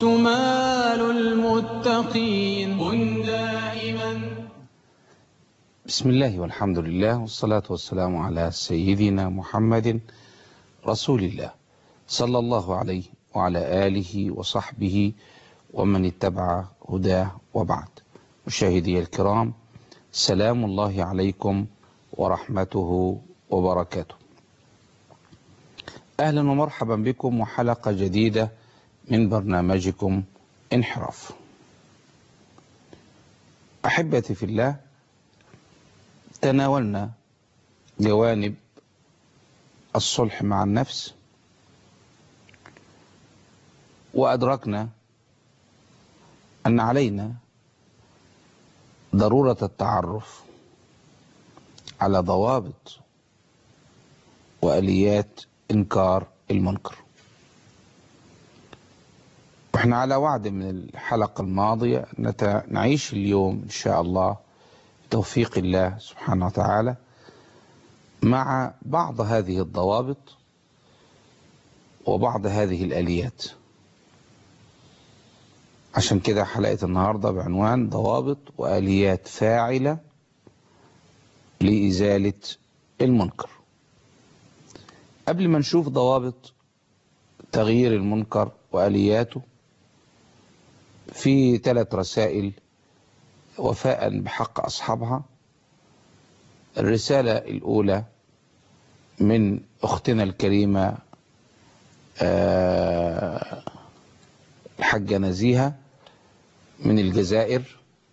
مال المتقين كن دائما بسم الله والحمد لله والصلاة والسلام على سيدنا محمد رسول الله صلى الله عليه وعلى آله وصحبه ومن اتبع هداه وبعد مشاهدي الكرام سلام الله عليكم ورحمته وبركاته أهلا ومرحبا بكم وحلقة جديدة من برنامجكم انحراف أحبتي في الله تناولنا جوانب الصلح مع النفس وأدركنا أن علينا ضرورة التعرف على ضوابط وآليات إنكار المنكر واحنا على وعد من الحلقة الماضية نت... نعيش اليوم إن شاء الله توفيق الله سبحانه وتعالى مع بعض هذه الضوابط وبعض هذه الآليات عشان كده حلقة النهاردة بعنوان ضوابط وآليات فاعلة لإزالة المنكر قبل ما نشوف ضوابط تغيير المنكر وآلياته في ثلاث رسائل وفاء بحق أصحابها الرسالة الأولى من أختنا الكريمة الحاجة نزيهة من الجزائر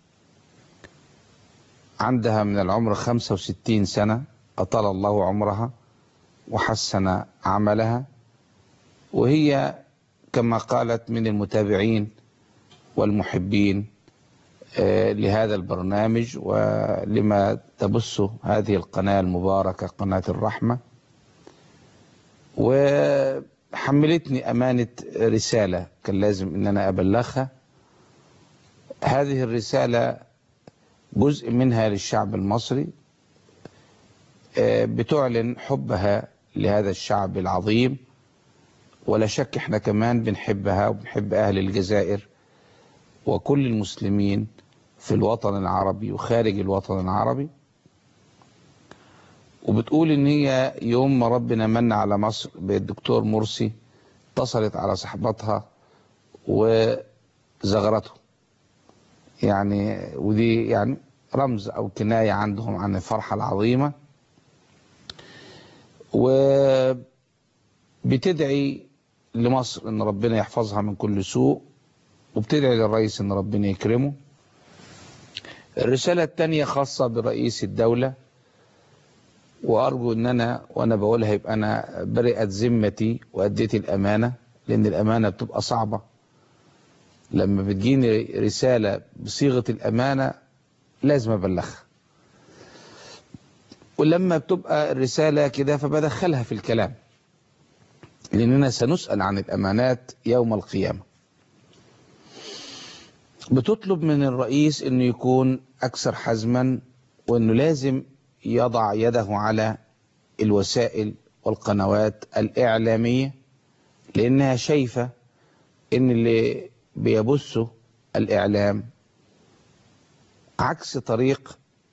عندها من العمر 65 سنة أطال الله عمرها وحسن عملها وهي كما قالت من المتابعين والمحبين لهذا البرنامج ولما تبثه هذه القناة المباركة قناة الرحمة وحملتني أمانة رسالة كان لازم أن أنا أبلغها هذه الرسالة جزء منها للشعب المصري بتعلن حبها لهذا الشعب العظيم ولا شك احنا كمان بنحبها وبنحب أهل الجزائر وكل المسلمين في الوطن العربي وخارج الوطن العربي وبتقول ان هي يوم ما ربنا من على مصر بالدكتور مرسي اتصلت على صحبتها وزغرته يعني ودي يعني رمز او كناية عندهم عن الفرحة العظيمة وبتدعي لمصر ان ربنا يحفظها من كل سوء وبتدعي للرئيس ان ربنا يكرمه الرسالة التانية خاصة برئيس الدولة وارجو ان انا وانا بقولها يبقى انا برئت ذمتي واديت الامانة لان الامانة بتبقى صعبة لما بتجيني رسالة بصيغة الامانة لازم ابلغها ولما بتبقى الرسالة كده فبدخلها في الكلام لاننا سنسأل عن الامانات يوم القيامة بتطلب من الرئيس انه يكون اكثر حزما وانه لازم يضع يده على الوسائل والقنوات الاعلامية لانها شايفة ان اللي بيبثه الاعلام عكس طريق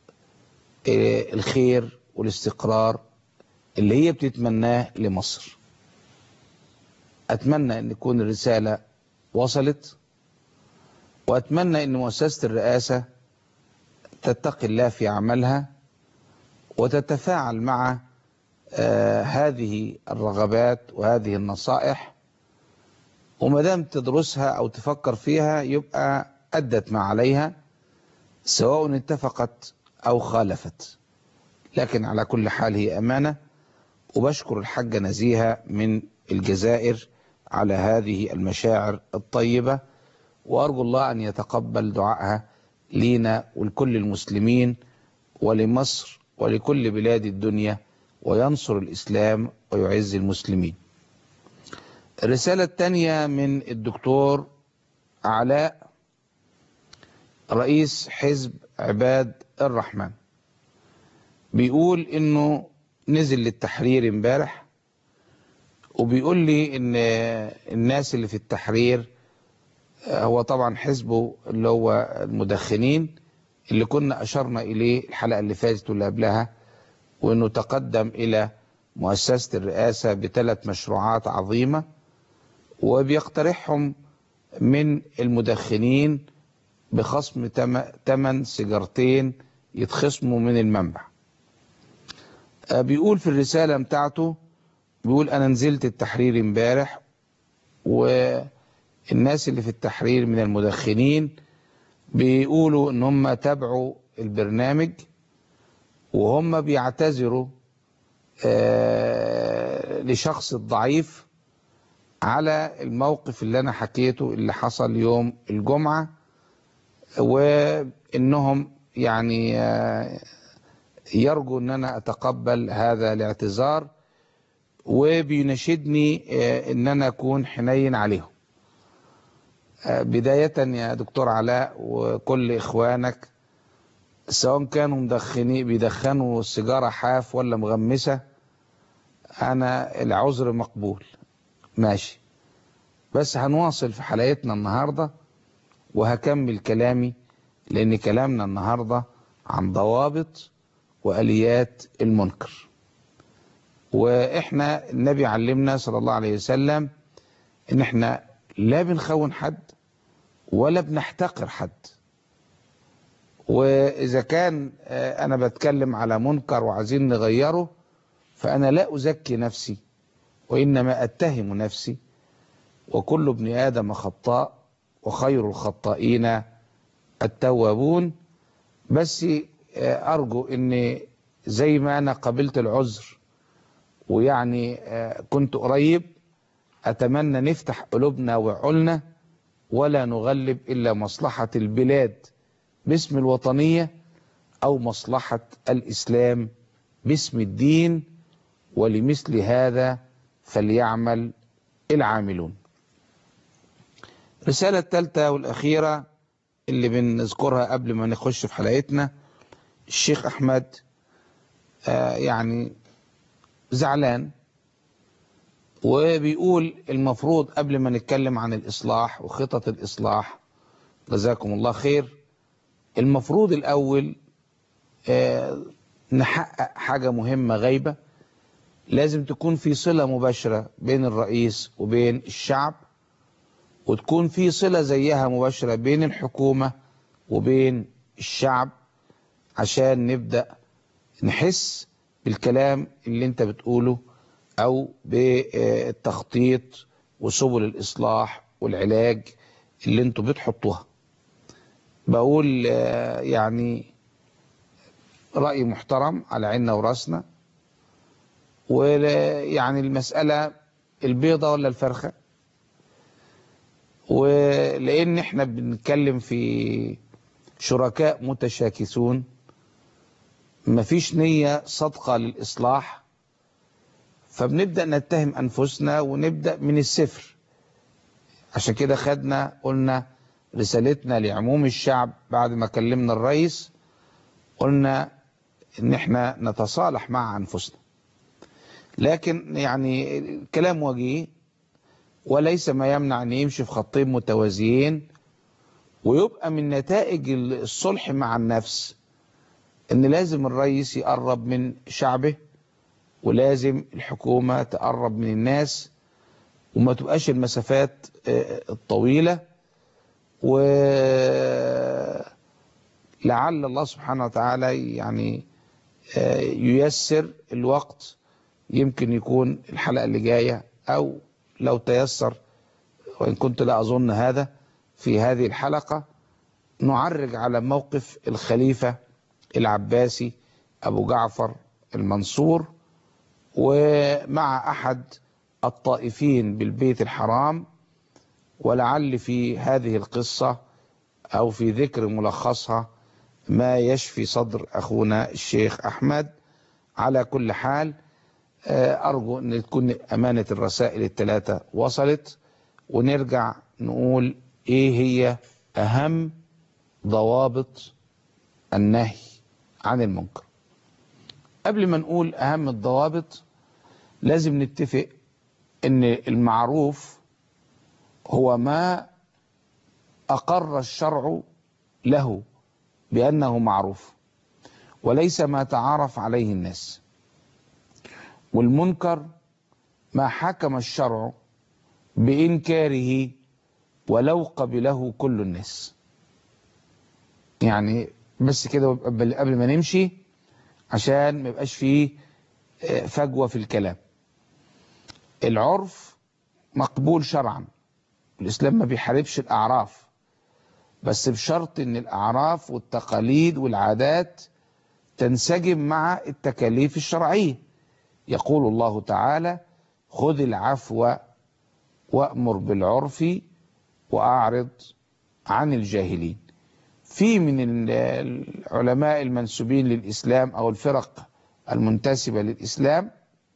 الخير والاستقرار اللي هي بتتمناه لمصر اتمنى ان تكون الرسالة وصلت وأتمنى أن مؤسسة الرئاسة تتقي الله في عملها وتتفاعل مع آه هذه الرغبات وهذه النصائح وما دام تدرسها أو تفكر فيها يبقى أدت ما عليها سواء اتفقت أو خالفت لكن على كل حال هي أمانة وبشكر الحاجة نزيهة من الجزائر على هذه المشاعر الطيبة وأرجو الله أن يتقبل دعائها لينا ولكل المسلمين ولمصر ولكل بلاد الدنيا وينصر الإسلام ويعز المسلمين الرسالة الثانية من الدكتور علاء رئيس حزب عباد الرحمن بيقول انه نزل للتحرير امبارح وبيقول لي ان الناس اللي في التحرير هو طبعا حزبه اللي هو المدخنين اللي كنا أشرنا إليه الحلقة اللي فاتت واللي قبلها وأنه تقدم إلى مؤسسة الرئاسة بثلاث مشروعات عظيمة وبيقترحهم من المدخنين بخصم تمن سيجارتين يتخصموا من المنبع بيقول في الرسالة بتاعته بيقول أنا نزلت التحرير امبارح والناس اللي في التحرير من المدخنين بيقولوا ان هم تابعوا البرنامج وهم بيعتذروا آه لشخص الضعيف على الموقف اللي انا حكيته اللي حصل يوم الجمعة وانهم يعني آه يرجو ان انا اتقبل هذا الاعتذار وبيناشدني آه ان انا اكون حنين عليهم بداية يا دكتور علاء وكل إخوانك سواء كانوا مدخنين بيدخنوا السيجارة حاف ولا مغمسة أنا العذر مقبول ماشي بس هنواصل في حلقتنا النهاردة وهكمل كلامي لأن كلامنا النهاردة عن ضوابط وآليات المنكر وإحنا النبي علمنا صلى الله عليه وسلم إن إحنا لا بنخون حد ولا بنحتقر حد وإذا كان أنا بتكلم على منكر وعايزين نغيره فأنا لا أزكي نفسي وإنما أتهم نفسي وكل ابن آدم خطاء وخير الخطائين التوابون بس أرجو أن زي ما أنا قبلت العذر ويعني كنت قريب أتمنى نفتح قلوبنا وعقولنا ولا نغلب إلا مصلحة البلاد باسم الوطنية أو مصلحة الإسلام باسم الدين ولمثل هذا فليعمل العاملون الرسالة الثالثة والأخيرة اللي بنذكرها قبل ما نخش في حلقتنا الشيخ أحمد آه يعني زعلان وبيقول المفروض قبل ما نتكلم عن الإصلاح وخطط الإصلاح جزاكم الله خير المفروض الأول آه نحقق حاجة مهمة غايبة لازم تكون في صلة مباشرة بين الرئيس وبين الشعب وتكون في صلة زيها مباشرة بين الحكومة وبين الشعب عشان نبدأ نحس بالكلام اللي انت بتقوله او بالتخطيط وسبل الاصلاح والعلاج اللي انتوا بتحطوها بقول يعني رأي محترم على عيننا وراسنا ويعني المسألة البيضة ولا الفرخة ولأن احنا بنتكلم في شركاء متشاكسون مفيش نية صادقة للإصلاح فبنبدأ نتهم أنفسنا ونبدأ من الصفر عشان كده خدنا قلنا رسالتنا لعموم الشعب بعد ما كلمنا الرئيس قلنا ان احنا نتصالح مع انفسنا لكن يعني الكلام وجيه وليس ما يمنع ان يمشي في خطين متوازيين ويبقى من نتائج الصلح مع النفس ان لازم الرئيس يقرب من شعبه ولازم الحكومة تقرب من الناس وما تبقاش المسافات الطويلة ولعل الله سبحانه وتعالى يعني ييسر الوقت يمكن يكون الحلقة اللي جاية أو لو تيسر وإن كنت لا أظن هذا في هذه الحلقة نعرج على موقف الخليفة العباسي أبو جعفر المنصور ومع أحد الطائفين بالبيت الحرام ولعل في هذه القصة أو في ذكر ملخصها ما يشفي صدر أخونا الشيخ أحمد على كل حال أرجو أن تكون أمانة الرسائل الثلاثة وصلت ونرجع نقول إيه هي أهم ضوابط النهي عن المنكر قبل ما نقول أهم الضوابط لازم نتفق ان المعروف هو ما أقر الشرع له بأنه معروف وليس ما تعارف عليه الناس والمنكر ما حكم الشرع بإنكاره ولو قبله كل الناس يعني بس كده قبل ما نمشي عشان ما يبقاش فيه فجوة في الكلام العرف مقبول شرعا الإسلام ما بيحاربش الأعراف بس بشرط ان الأعراف والتقاليد والعادات تنسجم مع التكاليف الشرعية يقول الله تعالى خذ العفو وأمر بالعرف وأعرض عن الجاهلين في من العلماء المنسوبين للإسلام أو الفرق المنتسبة للإسلام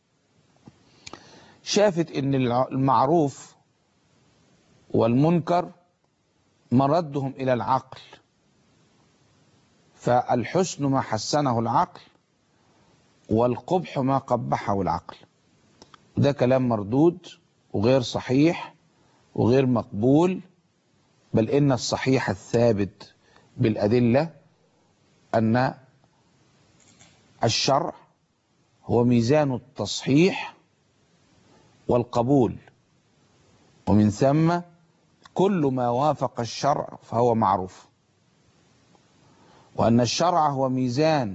شافت ان المعروف والمنكر مردهم إلى العقل فالحسن ما حسنه العقل والقبح ما قبحه العقل ده كلام مردود وغير صحيح وغير مقبول بل إن الصحيح الثابت بالأدلة أن الشرع هو ميزان التصحيح والقبول ومن ثم كل ما وافق الشرع فهو معروف وأن الشرع هو ميزان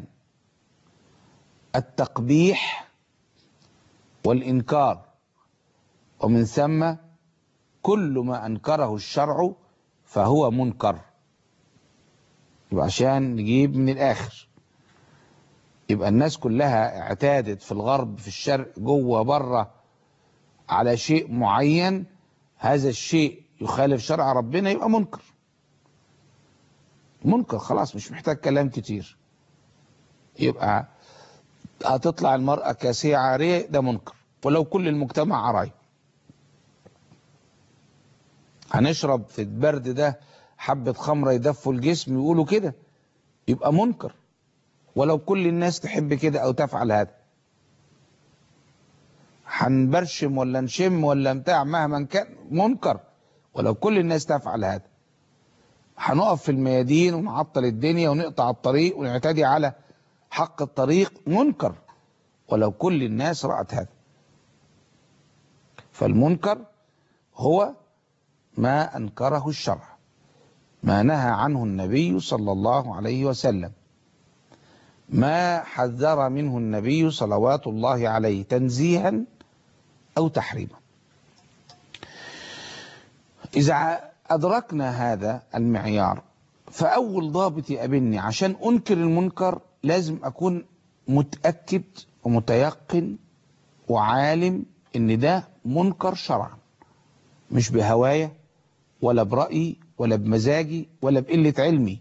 التقبيح والإنكار ومن ثم كل ما أنكره الشرع فهو منكر يبقى عشان نجيب من الآخر يبقى الناس كلها اعتادت في الغرب في الشرق جوه بره على شيء معين هذا الشيء يخالف شرع ربنا يبقى منكر منكر خلاص مش محتاج كلام كتير يبقى هتطلع المرأة كاسية عارية ده منكر ولو كل المجتمع عراي هنشرب في البرد ده حبة خمرة يدفوا الجسم يقولوا كده يبقى منكر ولو كل الناس تحب كده او تفعل هذا هنبرشم ولا نشم ولا بتاع مهما كان منكر ولو كل الناس تفعل هذا هنقف في الميادين ونعطل الدنيا ونقطع الطريق ونعتدي على حق الطريق منكر ولو كل الناس رأت هذا فالمنكر هو ما أنكره الشرع ما نهى عنه النبي صلى الله عليه وسلم ما حذر منه النبي صلوات الله عليه تنزيها أو تحريما إذا أدركنا هذا المعيار فأول ضابط يقابلني عشان أنكر المنكر لازم أكون متأكد ومتيقن وعالم إن ده منكر شرعا مش بهوايا ولا برأيي ولا بمزاجي ولا بقلة علمي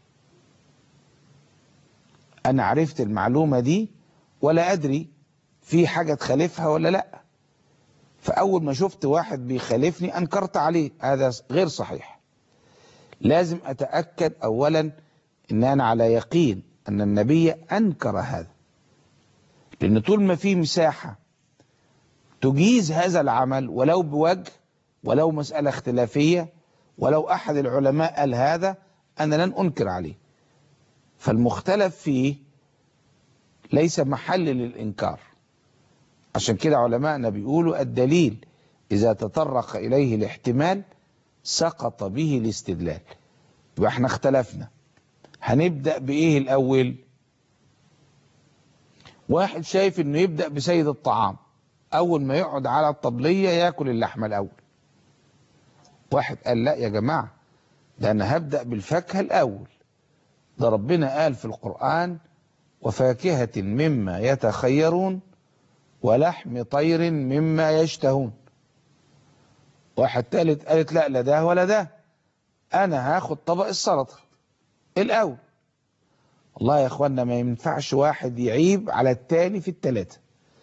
أنا عرفت المعلومة دي ولا أدري في حاجة تخالفها ولا لأ فأول ما شفت واحد بيخالفني أنكرت عليه هذا غير صحيح لازم أتأكد أولا أن أنا على يقين أن النبي أنكر هذا لأن طول ما في مساحة تجيز هذا العمل ولو بوجه ولو مسألة اختلافية ولو أحد العلماء قال هذا أنا لن أنكر عليه فالمختلف فيه ليس محل للإنكار عشان كده علماءنا بيقولوا الدليل إذا تطرق إليه الاحتمال سقط به الاستدلال يبقى احنا اختلفنا هنبدأ بإيه الأول واحد شايف انه يبدأ بسيد الطعام أول ما يقعد على الطبلية ياكل اللحمة الأول واحد قال لا يا جماعة ده أنا هبدأ بالفاكهة الأول ده ربنا قال في القرآن وفاكهة مما يتخيرون ولحم طير مما يشتهون واحد تالت قالت لا لا ده ولا ده انا هاخد طبق السلطه الاول والله يا اخوانا ما ينفعش واحد يعيب على التاني في التلاته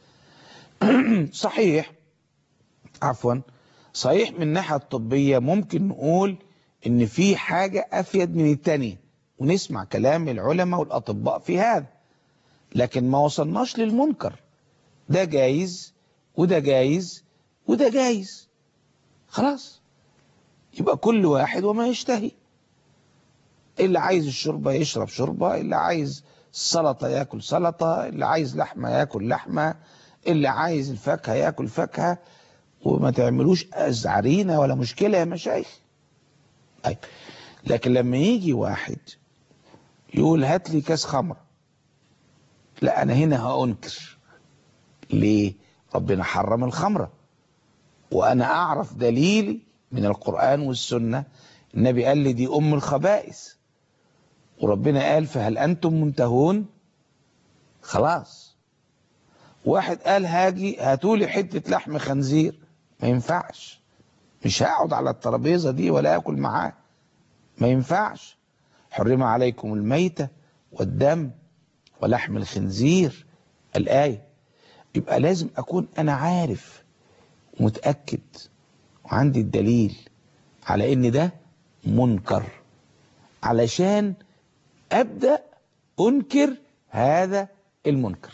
صحيح عفوا صحيح من الناحيه الطبيه ممكن نقول ان في حاجه افيد من التانيه ونسمع كلام العلماء والاطباء في هذا لكن ما وصلناش للمنكر ده جايز وده جايز وده جايز خلاص يبقى كل واحد وما يشتهي اللي عايز الشوربة يشرب شوربة اللي عايز السلطة ياكل سلطة اللي عايز لحمة ياكل لحمة اللي عايز الفاكهة ياكل فاكهة وما تعملوش أزعرينة ولا مشكلة يا مشايخ طيب لكن لما يجي واحد يقول هات لي كاس خمر لا أنا هنا هأنكر ليه ربنا حرم الخمرة وأنا أعرف دليلي من القرآن والسنة النبي قال لي دي أم الخبائث وربنا قال فهل أنتم منتهون خلاص واحد قال هاجي هاتولي حتة لحم خنزير ما ينفعش مش هقعد على الترابيزة دي ولا أكل معاه ما ينفعش حرم عليكم الميتة والدم ولحم الخنزير الآية يبقى لازم أكون أنا عارف ومتأكد وعندي الدليل على إن ده منكر علشان أبدأ أنكر هذا المنكر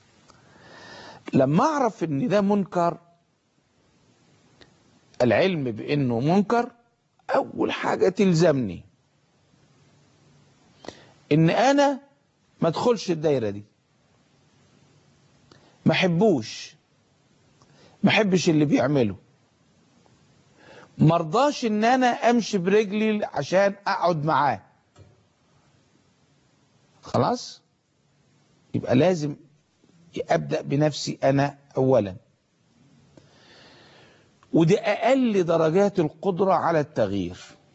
لما أعرف إن ده منكر العلم بأنه منكر أول حاجة تلزمني إن أنا ما ادخلش الدايرة دي ما احبوش ما احبش اللي بيعمله مرضاش ان انا امشي برجلي عشان اقعد معاه خلاص يبقى لازم ابدا بنفسي انا اولا ودي اقل درجات القدره على التغيير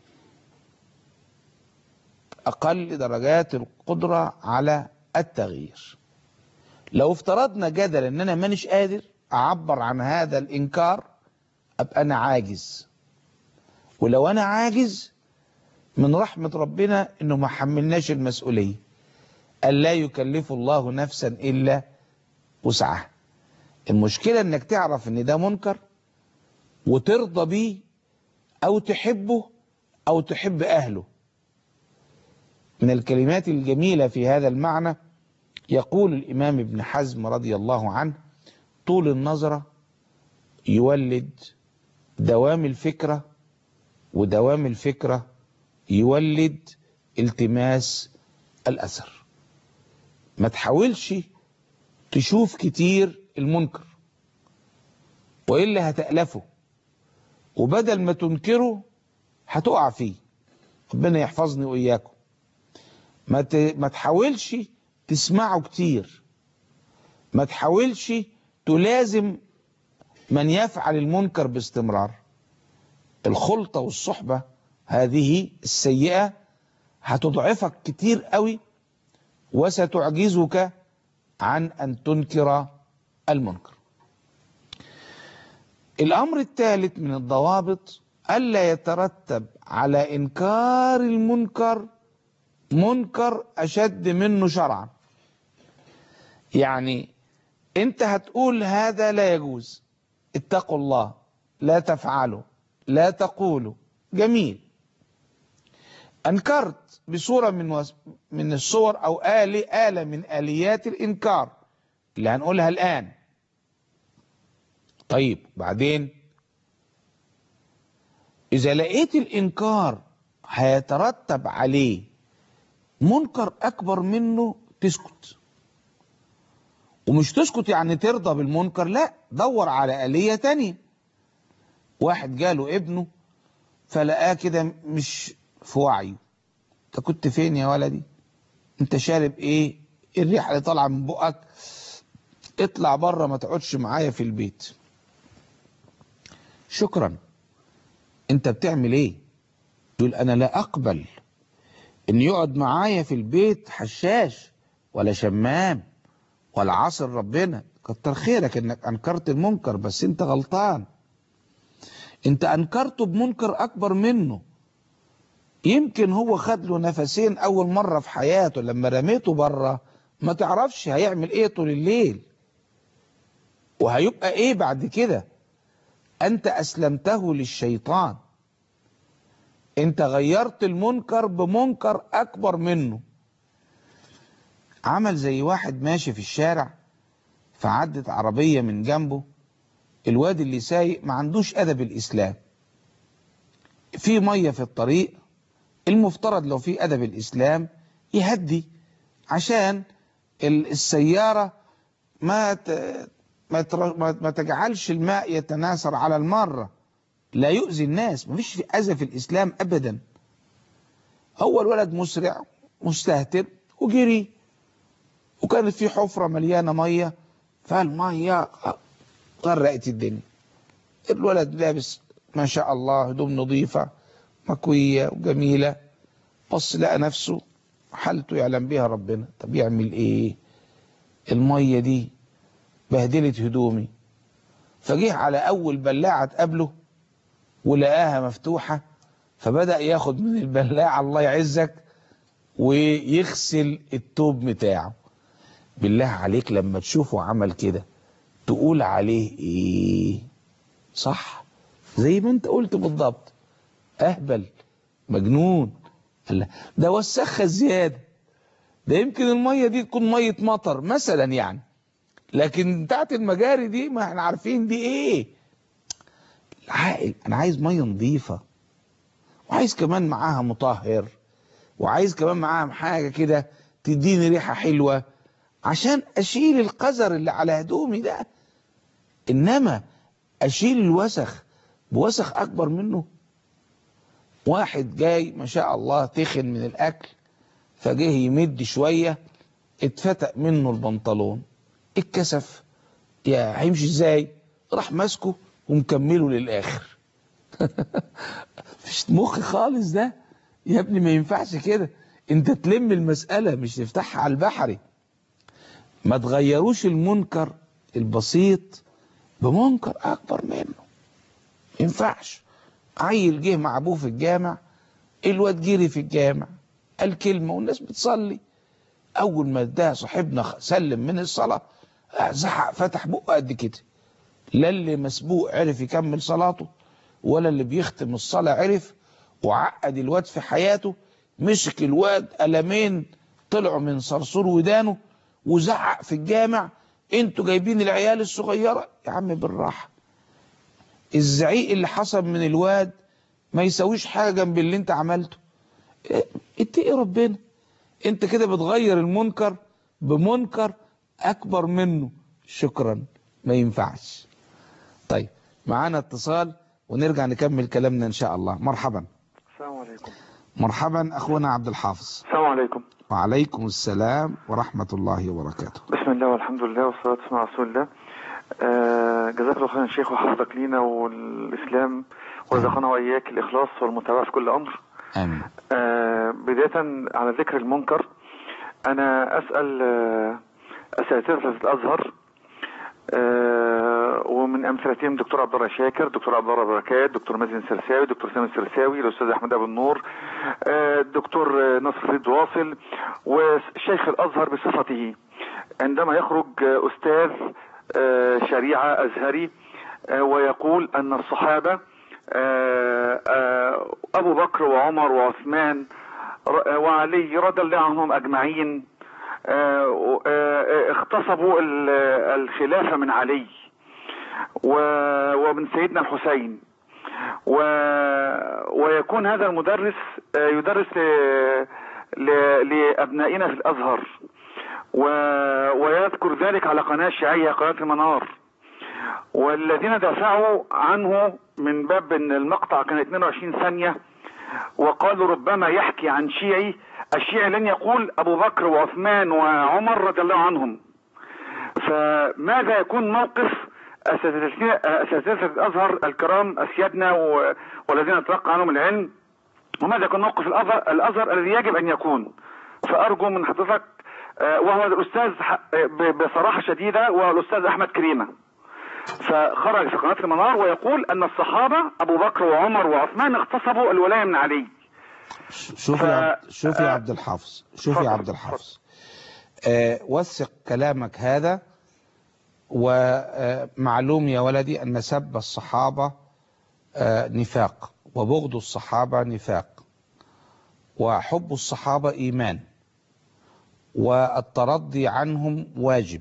اقل درجات القدره على التغيير لو افترضنا جدل ان انا مانيش قادر اعبر عن هذا الانكار ابقى انا عاجز ولو انا عاجز من رحمة ربنا انه ما حملناش المسؤولية أن لا يكلف الله نفسا الا وسعها المشكلة انك تعرف ان ده منكر وترضى بيه او تحبه او تحب اهله من الكلمات الجميلة في هذا المعنى يقول الامام ابن حزم رضي الله عنه طول النظرة يولد دوام الفكرة ودوام الفكرة يولد التماس الأثر ما تحاولش تشوف كتير المنكر وإلا هتألفه وبدل ما تنكره هتقع فيه ربنا يحفظني وإياكم ما ت... ما تحاولش تسمعه كتير ما تحاولش تلازم من يفعل المنكر باستمرار الخلطة والصحبة هذه السيئة هتضعفك كتير قوي وستعجزك عن أن تنكر المنكر الأمر الثالث من الضوابط ألا يترتب على إنكار المنكر منكر أشد منه شرعا يعني أنت هتقول هذا لا يجوز اتقوا الله لا تفعلوا لا تقولوا جميل أنكرت بصورة من وس... من الصور أو آلة آلة من آليات الإنكار اللي هنقولها الآن طيب بعدين إذا لقيت الإنكار هيترتب عليه منكر أكبر منه تسكت ومش تسكت يعني ترضى بالمنكر لا دور على آلية تانية واحد جاله ابنه فلقاه كده مش في وعيه انت كنت فين يا ولدي انت شارب ايه الريحه اللي طالعه من بقك اطلع بره ما تقعدش معايا في البيت شكرا انت بتعمل ايه يقول انا لا اقبل ان يقعد معايا في البيت حشاش ولا شمام ولا عاصر ربنا كتر خيرك انك انكرت المنكر بس انت غلطان انت انكرته بمنكر اكبر منه يمكن هو خد له نفسين اول مرة في حياته لما رميته بره ما تعرفش هيعمل ايه طول الليل وهيبقى ايه بعد كده انت اسلمته للشيطان انت غيرت المنكر بمنكر اكبر منه عمل زي واحد ماشي في الشارع فعدت عربية من جنبه الواد اللي سايق ما عندوش ادب الاسلام في مية في الطريق المفترض لو في أدب الإسلام يهدي عشان ال- السيارة ما ت- ما تر- ما ما تجعلش الماء يتناثر على المرة لا يؤذي الناس مفيش في أذى في الإسلام أبدا هو الولد مسرع مستهتر وجري وكانت في حفرة مليانة مية فالمية غرقت الدنيا الولد لابس ما شاء الله هدوم نظيفة مكوية وجميلة بص لقى نفسه حالته يعلم بها ربنا طب يعمل ايه المية دي بهدلت هدومي فجه على اول بلاعة تقابله ولقاها مفتوحة فبدأ ياخد من البلاعة الله يعزك ويغسل التوب بتاعه بالله عليك لما تشوفه عمل كده تقول عليه ايه صح زي ما انت قلت بالضبط اهبل مجنون لا ده وسخها زياده ده يمكن الميه دي تكون ميه مطر مثلا يعني لكن بتاعت المجاري دي ما احنا عارفين دي ايه العاقل انا عايز ميه نظيفه وعايز كمان معاها مطهر وعايز كمان معاها حاجه كده تديني ريحه حلوه عشان اشيل القذر اللي على هدومي ده انما اشيل الوسخ بوسخ اكبر منه واحد جاي ما شاء الله تخن من الاكل فجه يمد شويه اتفتق منه البنطلون اتكسف يا هيمشي ازاي راح ماسكه ومكمله للاخر مش مخ خالص ده يا ابني ما ينفعش كده انت تلم المسألة مش تفتحها على البحري ما تغيروش المنكر البسيط بمنكر اكبر منه ما ينفعش عيل جه مع ابوه في الجامع الواد جري في الجامع قال كلمة والناس بتصلي اول ما اداها صاحبنا سلم من الصلاة زحق فتح بقه قد كده لا اللي مسبوق عرف يكمل صلاته ولا اللي بيختم الصلاة عرف وعقد الواد في حياته مسك الواد قلمين طلعوا من صرصور ودانه وزعق في الجامع انتوا جايبين العيال الصغيرة يا عم بالراحة الزعيق اللي حصل من الواد ما يسويش حاجة جنب اللي انت عملته اه، اتقي ربنا انت كده بتغير المنكر بمنكر اكبر منه شكرا ما ينفعش طيب معانا اتصال ونرجع نكمل كلامنا ان شاء الله مرحبا السلام عليكم مرحبا اخونا عبد الحافظ السلام عليكم وعليكم السلام ورحمة الله وبركاته بسم الله والحمد لله والصلاة والسلام على رسول الله آه جزاك الله خيرا شيخ وحفظك لينا والإسلام ورزقنا وإياك الإخلاص والمتابعة في كل أمر امين آه بداية على ذكر المنكر أنا أسأل آه أساتذة الأزهر آه ومن أمثلتهم دكتور عبد الله شاكر دكتور عبد الله بركات دكتور مازن السرساوي دكتور سامي السرساوي الأستاذ أحمد أبو النور آه الدكتور آه، نصر فريد واصل وشيخ الأزهر بصفته عندما يخرج آه، أستاذ آه، شريعة أزهري آه، ويقول أن الصحابة آه، آه، أبو بكر وعمر وعثمان ر- وعلي رضي الله عنهم أجمعين آه، آه، اغتصبوا ال- الخلافة من علي و- ومن سيدنا الحسين و... ويكون هذا المدرس آه، يدرس ل... ل... لأبنائنا في الأزهر و... ويذكر ذلك على قناة شيعية قناة المنار والذين دافعوا عنه من باب ان المقطع كان 22 ثانية وقالوا ربما يحكي عن شيعي الشيعي لن يقول ابو بكر وعثمان وعمر رضي الله عنهم فماذا يكون موقف اساتذتنا اساتذه الازهر الكرام اسيادنا و- والذين تلقى عنهم العلم وماذا يكون موقف الازهر الازهر الذي يجب ان يكون فارجو من حضرتك آه، وهو الاستاذ ح- آه، ب- بصراحه شديده وهو الاستاذ احمد كريمه فخرج في قناه المنار ويقول ان الصحابه ابو بكر وعمر وعثمان اغتصبوا الولايه من علي شوف ف- يا عبد شوف يا آه، عبد الحافظ شوف يا اتفضل، عبد الحافظ آه وثق كلامك هذا ومعلوم يا ولدي أن سب الصحابة آه نفاق وبغض الصحابة نفاق وحب الصحابة إيمان والترضي عنهم واجب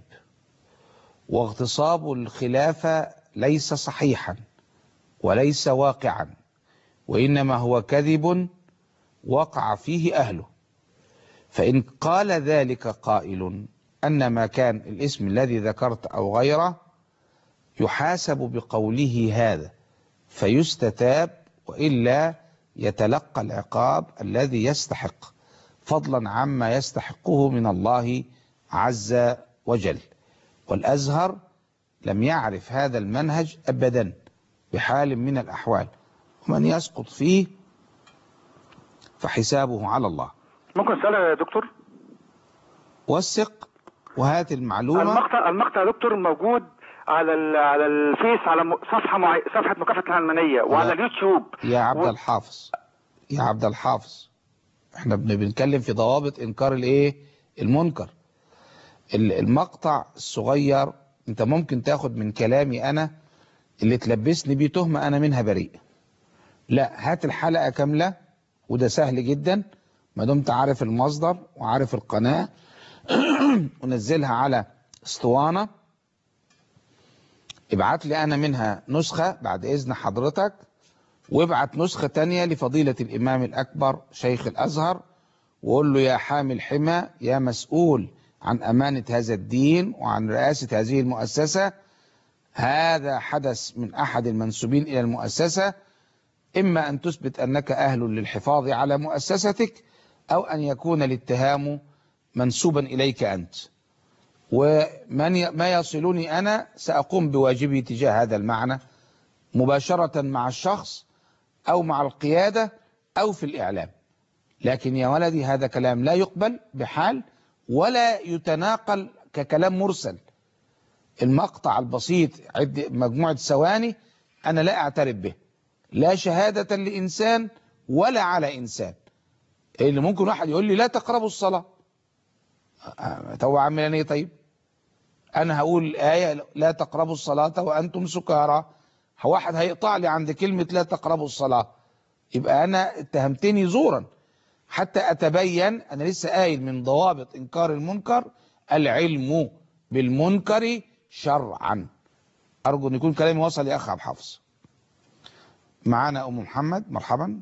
واغتصاب الخلافة ليس صحيحا وليس واقعا وإنما هو كذب وقع فيه أهله فإن قال ذلك قائل أن ما كان الاسم الذي ذكرت أو غيره يحاسب بقوله هذا فيستتاب وإلا يتلقى العقاب الذي يستحق فضلا عما يستحقه من الله عز وجل والأزهر لم يعرف هذا المنهج أبدا بحال من الأحوال ومن يسقط فيه فحسابه على الله ممكن سؤال يا دكتور وثق وهات المعلومة المقطع المقطع يا دكتور موجود على ال- على الفيس على م- صفحه معي... صفحه مكافحه العلمانيه وعلى لا. اليوتيوب يا عبد و- الحافظ يا عبد الحافظ احنا بن- بنتكلم في ضوابط انكار الايه المنكر ال- المقطع الصغير انت ممكن تاخد من كلامي انا اللي تلبسني بيه تهمة انا منها بريء لا هات الحلقة كاملة وده سهل جدا ما دمت عارف المصدر وعارف القناة ونزلها على اسطوانة ابعت لي انا منها نسخة بعد اذن حضرتك وابعت نسخة تانية لفضيلة الامام الاكبر شيخ الازهر وقول له يا حامل حمى يا مسؤول عن امانة هذا الدين وعن رئاسة هذه المؤسسة هذا حدث من احد المنسوبين الى المؤسسة اما ان تثبت انك اهل للحفاظ على مؤسستك او ان يكون الاتهام منسوبا اليك انت ومن ي... ما يصلني انا ساقوم بواجبي تجاه هذا المعنى مباشرة مع الشخص او مع القيادة او في الاعلام لكن يا ولدي هذا كلام لا يقبل بحال ولا يتناقل ككلام مرسل المقطع البسيط عد مجموعة ثواني انا لا اعترف به لا شهادة لإنسان ولا على إنسان اللي ممكن واحد يقول لي لا تقربوا الصلاة آه، تو عامل ايه طيب انا هقول آية لا تقربوا الصلاة وأنتم سكارى واحد هيقطع لي عند كلمة لا تقربوا الصلاة يبقى أنا اتهمتني زورا حتى أتبين أنا لسه قايل من ضوابط إنكار المنكر العلم بالمنكر شرعا أرجو أن يكون كلامي وصل يا أخ عبد الحافظ معانا أم محمد مرحبا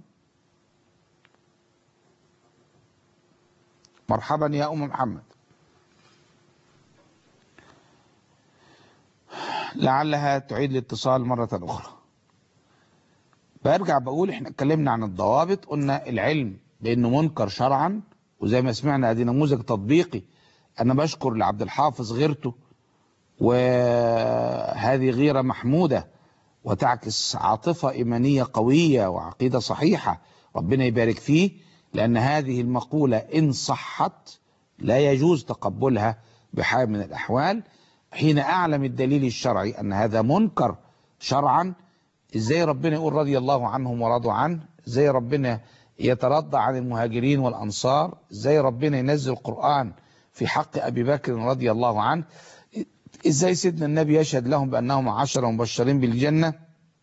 مرحبا يا أم محمد لعلها تعيد الاتصال مرة أخرى برجع بقول احنا اتكلمنا عن الضوابط قلنا العلم بأنه منكر شرعا وزي ما سمعنا ادي نموذج تطبيقي انا بشكر لعبد الحافظ غيرته وهذه غيرة محمودة وتعكس عاطفة إيمانية قوية وعقيدة صحيحة ربنا يبارك فيه لأن هذه المقولة إن صحت لا يجوز تقبلها بحال من الأحوال حين أعلم الدليل الشرعي أن هذا منكر شرعا إزاي ربنا يقول رضي الله عنهم ورضوا عنه إزاي ربنا يترضى عن المهاجرين والأنصار إزاي ربنا ينزل القرآن في حق أبي بكر رضي الله عنه إزاي سيدنا النبي يشهد لهم بأنهم عشرة مبشرين بالجنة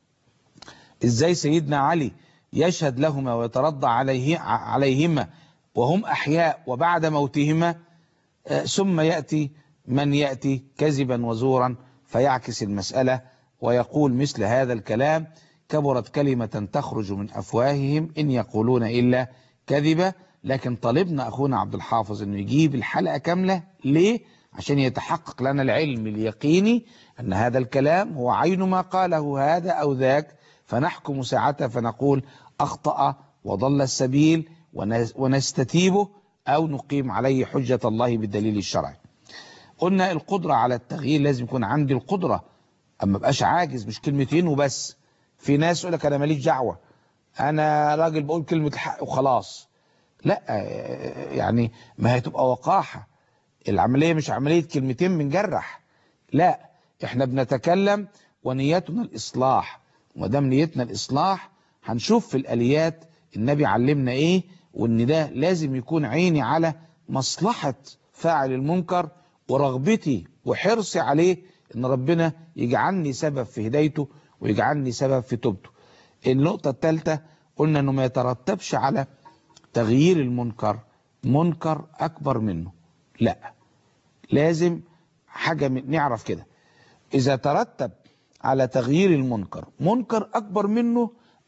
إزاي سيدنا علي يشهد لهما ويترضى عليه عليهما وهم أحياء وبعد موتهما ثم يأتي من يأتي كذبا وزورا فيعكس المسألة ويقول مثل هذا الكلام كبرت كلمة تخرج من أفواههم إن يقولون إلا كذبة لكن طالبنا أخونا عبد الحافظ أنه يجيب الحلقة كاملة ليه؟ عشان يتحقق لنا العلم اليقيني أن هذا الكلام هو عين ما قاله هذا أو ذاك فنحكم ساعتها فنقول أخطأ وضل السبيل ونستتيبه أو نقيم عليه حجة الله بالدليل الشرعي قلنا القدرة على التغيير لازم يكون عندي القدرة أما بقاش عاجز مش كلمتين وبس في ناس يقول لك أنا ماليش دعوة أنا راجل بقول كلمة الحق وخلاص لا يعني ما هي تبقى وقاحة العملية مش عملية كلمتين بنجرح لا احنا بنتكلم ونيتنا الإصلاح ودام نيتنا الإصلاح هنشوف في الآليات النبي علمنا إيه وإن ده لازم يكون عيني على مصلحة فاعل المنكر ورغبتي وحرصي عليه إن ربنا يجعلني سبب في هدايته ويجعلني سبب في توبته النقطة الثالثة قلنا إنه ما يترتبش على تغيير المنكر منكر أكبر منه لا لازم حاجة من نعرف كده إذا ترتب على تغيير المنكر منكر أكبر منه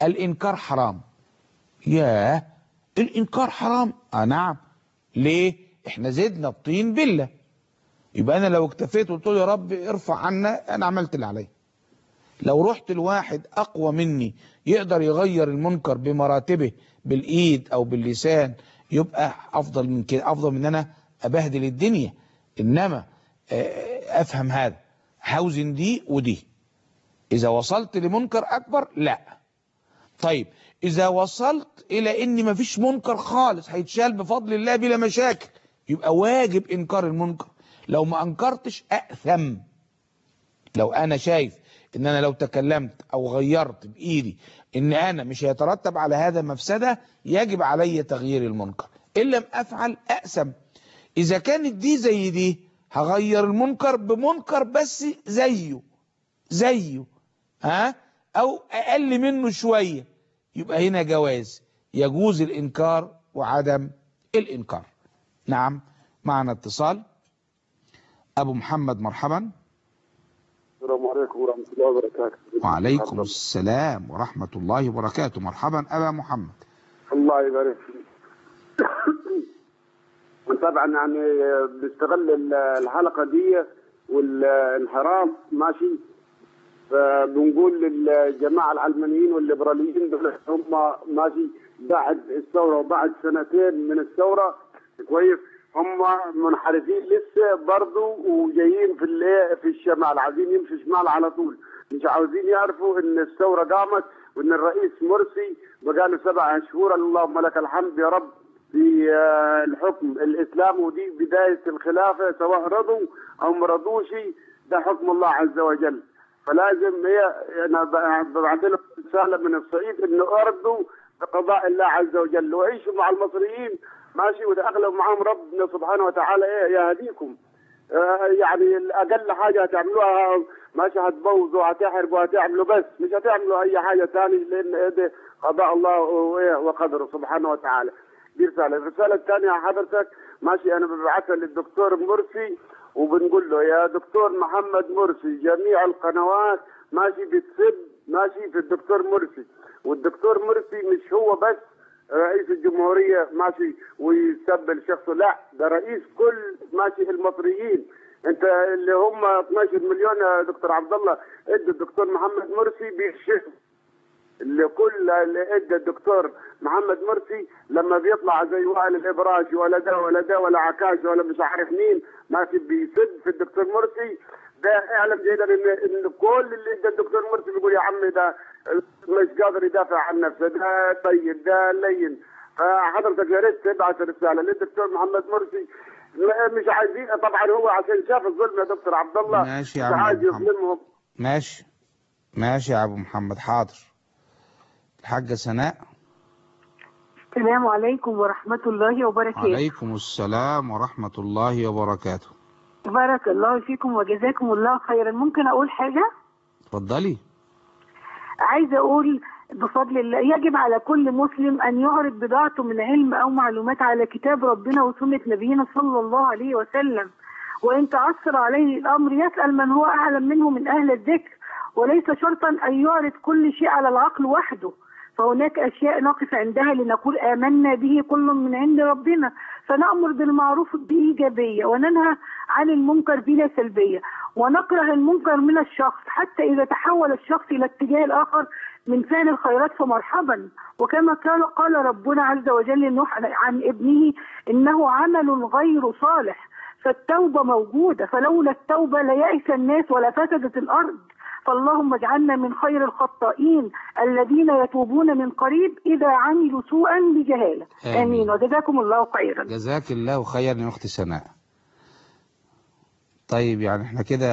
الإنكار حرام ياه الإنكار حرام آه نعم ليه احنا زدنا الطين بلة يبقى أنا لو اكتفيت وقلت له يا رب ارفع عنا أنا عملت اللي عليا لو رحت لواحد أقوى مني يقدر يغير المنكر بمراتبه بالإيد أو باللسان يبقى أفضل من كده أفضل من أنا أبهدل الدنيا إنما آه، أفهم هذا هوزن دي ودي إذا وصلت لمنكر أكبر لا طيب إذا وصلت إلى إن مفيش منكر خالص هيتشال بفضل الله بلا مشاكل يبقى واجب إنكار المنكر لو ما أنكرتش أأثم لو أنا شايف إن أنا لو تكلمت أو غيرت بإيدي إن أنا مش هيترتب على هذا مفسدة يجب علي تغيير المنكر إن لم أفعل أأثم إذا كانت دي زي دي هغير المنكر بمنكر بس زيه زيه ها أو أقل منه شوية يبقى هنا جواز يجوز الإنكار وعدم الإنكار نعم معنا اتصال أبو محمد مرحبا السلام عليكم ورحمة الله وبركاته وعليكم السلام ورحمة الله وبركاته مرحبا أبا محمد الله يبارك فيك طبعا يعني بيستغل ال- الحلقة دي والانحراف ماشي فبنقول للجماعة العلمانيين والليبراليين دول هم ماشي بعد الثورة وبعد سنتين من الثورة كويس هم منحرفين لسه برضه وجايين في الايه في الشمال عايزين يمشوا شمال على طول مش عاوزين يعرفوا ان الثوره قامت وان الرئيس مرسي بقاله سبع شهور اللهم لك الحمد يا رب في آه، الحكم الاسلام ودي بدايه الخلافه سواء رضوا او ما رضوش ده حكم الله عز وجل فلازم هي انا ب- ببعث لهم رساله من الصعيد انه ارضوا بقضاء الله عز وجل وعيشوا مع المصريين ماشي وتأقلموا معاهم ربنا سبحانه وتعالى ايه يهديكم آه، يعني اقل حاجه هتعملوها ماشي هتبوظوا هتحرقوا هتعملوا بس مش هتعملوا اي حاجه ثانيه لان إيه ده قضاء الله وإيه وقدره سبحانه وتعالى دي رساله الرساله الثانيه حضرتك ماشي انا ببعثها للدكتور مرسي وبنقول له يا دكتور محمد مرسي جميع القنوات ماشي بتسب ماشي في الدكتور مرسي والدكتور مرسي مش هو بس رئيس الجمهورية ماشي ويستقبل شخصه لا ده رئيس كل ماشي المصريين انت اللي هم 12 مليون يا دكتور عبد الله ادى الدكتور محمد مرسي بيكشف اللي كل اللي ادى الدكتور محمد مرسي لما بيطلع زي وائل الابراج ولا ده ولا ده ولا عكاش ولا مش عارف مين ماشي بيسد في الدكتور مرسي ده اعلم جيدا ان ان كل اللي ادى الدكتور مرسي بيقول يا عمي ده مش قادر يدافع عن نفسه ده طيب ده لين فحضرتك يا ريت تبعت رساله للدكتور محمد مرسي م- مش عايزين طبعا هو عشان شاف الظلم يا دكتور عبد الله ماشي يا مش عم عايز محمد. يظلمهم ماشي ماشي يا أبو محمد حاضر الحاجة سناء السلام عليكم ورحمة الله وبركاته عليكم السلام ورحمة الله وبركاته بارك الله فيكم وجزاكم الله خيرا ممكن أقول حاجة اتفضلي عايزة أقول بفضل الله يجب على كل مسلم أن يعرض بضاعته من علم أو معلومات على كتاب ربنا وسنة نبينا صلى الله عليه وسلم وإن تعثر عليه الأمر يسأل من هو أعلم منه من أهل الذكر وليس شرطا أن يعرض كل شيء على العقل وحده فهناك أشياء نقف عندها لنقول آمنا به كل من عند ربنا فنأمر بالمعروف بإيجابية وننهى عن المنكر بلا سلبية ونكره المنكر من الشخص حتى إذا تحول الشخص إلى اتجاه الآخر من فعل الخيرات فمرحبا وكما قال قال ربنا عز وجل لنوح عن ابنه إنه عمل غير صالح فالتوبة موجودة فلولا التوبة ليأس الناس ولا فسدت الأرض فاللهم اجعلنا من خير الخطائين الذين يتوبون من قريب إذا عملوا سوءا بجهالة آمين. آمين وجزاكم الله خيرا جزاك الله خيرا يا أختي سناء طيب يعني احنا كده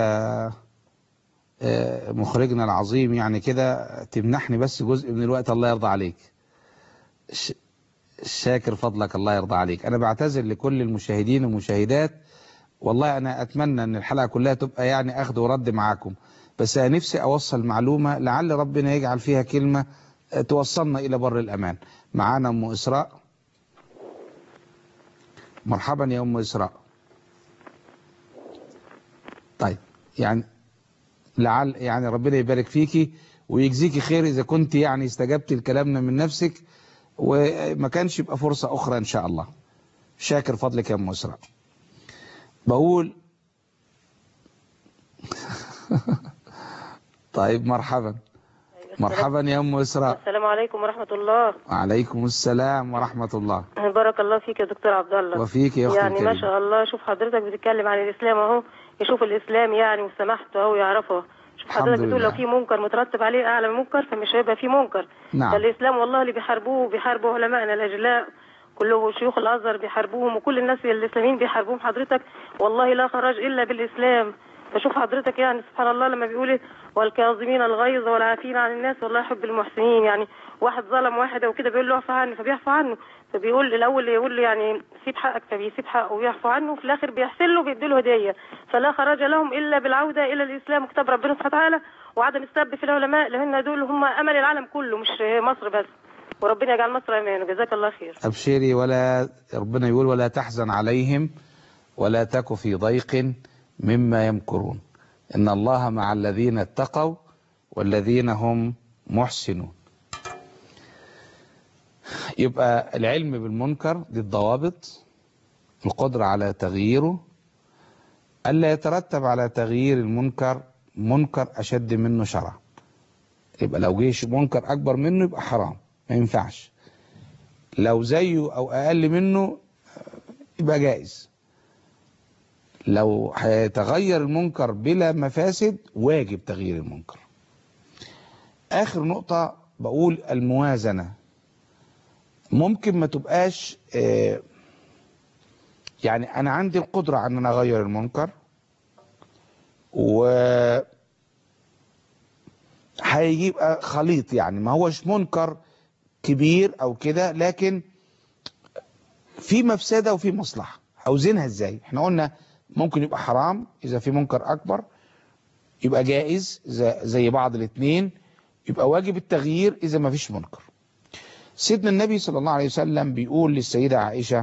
آه، مخرجنا العظيم يعني كده تمنحني بس جزء من الوقت الله يرضى عليك ش- شاكر فضلك الله يرضى عليك انا بعتذر لكل المشاهدين والمشاهدات والله انا اتمنى ان الحلقه كلها تبقى يعني اخذ ورد معاكم بس انا نفسي اوصل معلومه لعل ربنا يجعل فيها كلمه آه، توصلنا الى بر الامان معانا ام اسراء مرحبا يا ام اسراء طيب يعني لعل يعني ربنا يبارك فيكي ويجزيكي خير اذا كنت يعني استجبت لكلامنا من نفسك وما كانش يبقى فرصة اخرى ان شاء الله شاكر فضلك يا ام اسراء بقول طيب مرحبا مرحبا يا ام اسراء السلام عليكم ورحمة الله وعليكم السلام ورحمة الله بارك الله فيك يا دكتور عبد الله وفيك يا اختي يعني ما الكريمة. شاء الله شوف حضرتك بتتكلم عن الإسلام أهو يشوف الإسلام يعني وسماحته أهو يعرفه شوف الحمد حضرتك بتقول لله. لو في منكر مترتب عليه أعلى من منكر فمش هيبقى في منكر نعم. ده الإسلام والله اللي بيحاربوه بيحاربوا علمائنا الأجلاء كله شيوخ الأزهر بيحاربوهم وكل الناس الإسلاميين بيحاربوهم حضرتك والله لا خراج إلا بالإسلام فشوف حضرتك يعني سبحان الله لما بيقول إيه، والكاظمين الغيظ والعافين عن الناس والله يحب المحسنين يعني واحد ظلم واحد او كده بيقول له اعفى عني فبيعفى عنه فبيقول الاول يقول له يعني سيب حقك فبيسيب حقه ويعفو عنه وفي الاخر بيحسن له بيديله هديه فلا خرج لهم الا بالعوده الى الاسلام وكتاب ربنا سبحانه وتعالى وعدم السب في العلماء لان دول هم امل العالم كله مش مصر بس وربنا يجعل مصر امان وجزاك الله خير أبشري ولا ربنا يقول ولا تحزن عليهم ولا تك في ضيق مما يمكرون إن الله مع الذين اتقوا والذين هم محسنون يبقى العلم بالمنكر دي الضوابط القدرة على تغييره ألا يترتب على تغيير المنكر منكر أشد منه شرع يبقى لو جيش منكر أكبر منه يبقى حرام ما ينفعش لو زيه او اقل منه يبقى جائز لو هيتغير المنكر بلا مفاسد واجب تغيير المنكر اخر نقطة بقول الموازنة ممكن ما تبقاش آه، يعني انا عندي القدرة على ان انا اغير المنكر و هيجيب خليط يعني ما هوش منكر كبير او كده لكن في مفسده وفي مصلحه عاوزينها ازاي احنا قلنا ممكن يبقى حرام اذا في منكر اكبر يبقى جائز زي- زي بعض الاثنين يبقى واجب التغيير اذا ما فيش منكر سيدنا النبي صلى الله عليه وسلم بيقول للسيدة عائشة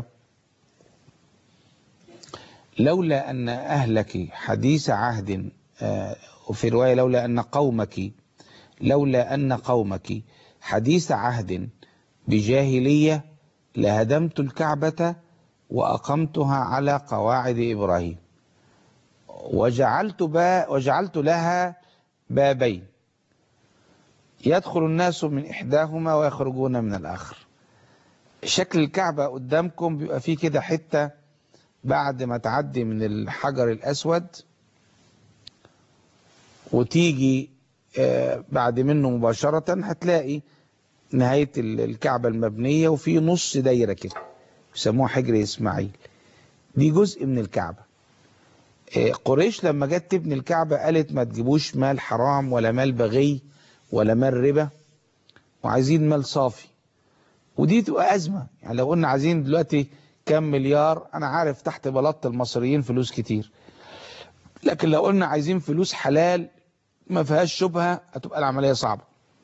لولا أن أهلك حديث عهد آه، وفي رواية لولا أن قومك لولا أن قومك حديث عهد بجاهلية لهدمت الكعبة وأقمتها على قواعد إبراهيم وجعلت, با وجعلت لها بابين يدخل الناس من إحداهما ويخرجون من الآخر شكل الكعبة قدامكم بيبقى فيه كده حتة بعد ما تعدي من الحجر الأسود وتيجي آه، بعد منه مباشرة هتلاقي نهاية ال- الكعبة المبنية وفي نص دايرة كده بيسموها حجر إسماعيل دي جزء من الكعبة آه، قريش لما جت تبني الكعبة قالت ما تجيبوش مال حرام ولا مال بغي ولا مال ربا وعايزين مال صافي ودي تبقى أزمة يعني لو قلنا عايزين دلوقتي كام مليار أنا عارف تحت بلاط المصريين فلوس كتير لكن لو قلنا عايزين فلوس حلال ما فيهاش شبهة هتبقى العملية صعبة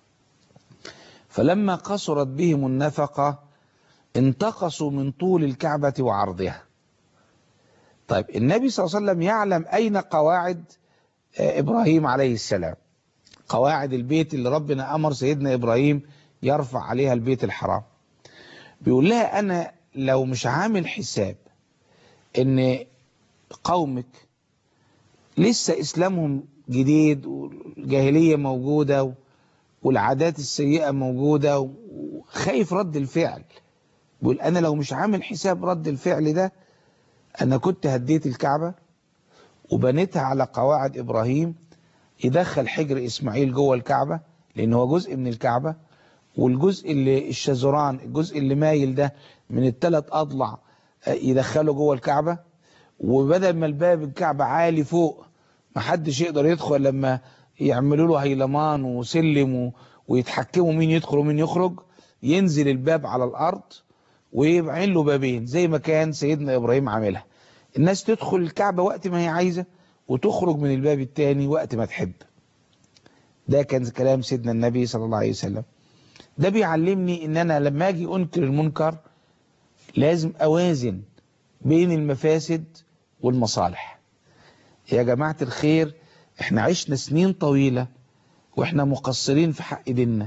فلما قصرت بهم النفقة انتقصوا من طول الكعبة وعرضها طيب النبي صلى الله عليه وسلم يعلم أين قواعد آه، إبراهيم عليه السلام قواعد البيت اللي ربنا أمر سيدنا إبراهيم يرفع عليها البيت الحرام بيقول لها أنا لو مش عامل حساب إن قومك لسه إسلامهم جديد والجاهلية موجودة و- والعادات السيئة موجودة وخايف رد الفعل بيقول أنا لو مش عامل حساب رد الفعل ده أنا كنت هديت الكعبة وبنيتها على قواعد إبراهيم يدخل حجر إسماعيل جوه الكعبة لأن هو جزء من الكعبة والجزء اللي الشزران الجزء اللي مايل ده من الثلاث أضلع آه، يدخله جوه الكعبة وبدل ما الباب الكعبة عالي فوق محدش يقدر يدخل لما يعملوا له هيلمان وسلم و- ويتحكموا مين يدخل ومين يخرج ينزل الباب على الأرض ويبعين له بابين زي ما كان سيدنا إبراهيم عاملها الناس تدخل الكعبة وقت ما هي عايزة وتخرج من الباب التاني وقت ما تحب ده كان كلام سيدنا النبي صلى الله عليه وسلم ده بيعلمني ان انا لما اجي انكر المنكر لازم اوازن بين المفاسد والمصالح يا جماعة الخير احنا عشنا سنين طويلة واحنا مقصرين في حق ديننا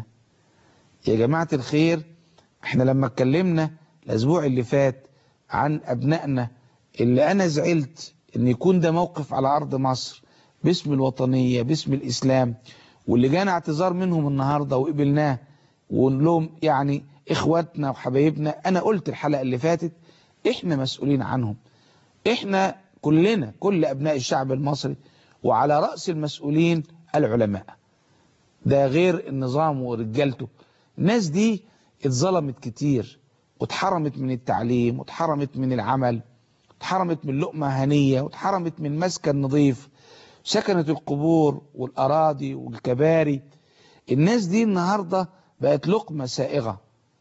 يا جماعة الخير احنا لما اتكلمنا الاسبوع اللي فات عن ابنائنا اللي انا زعلت ان يكون ده موقف على ارض مصر باسم الوطنية باسم الاسلام واللي جانا اعتذار منهم النهاردة وقبلناه ونقول لهم يعني اخواتنا وحبايبنا انا قلت الحلقة اللي فاتت احنا مسؤولين عنهم احنا كلنا كل ابناء الشعب المصري وعلى رأس المسؤولين العلماء ده غير النظام ورجالته الناس دي اتظلمت كتير واتحرمت من التعليم واتحرمت من العمل اتحرمت من لقمة هنية واتحرمت من مسكن نظيف سكنت القبور والأراضي والكباري الناس دي النهاردة بقت لقمة سائغة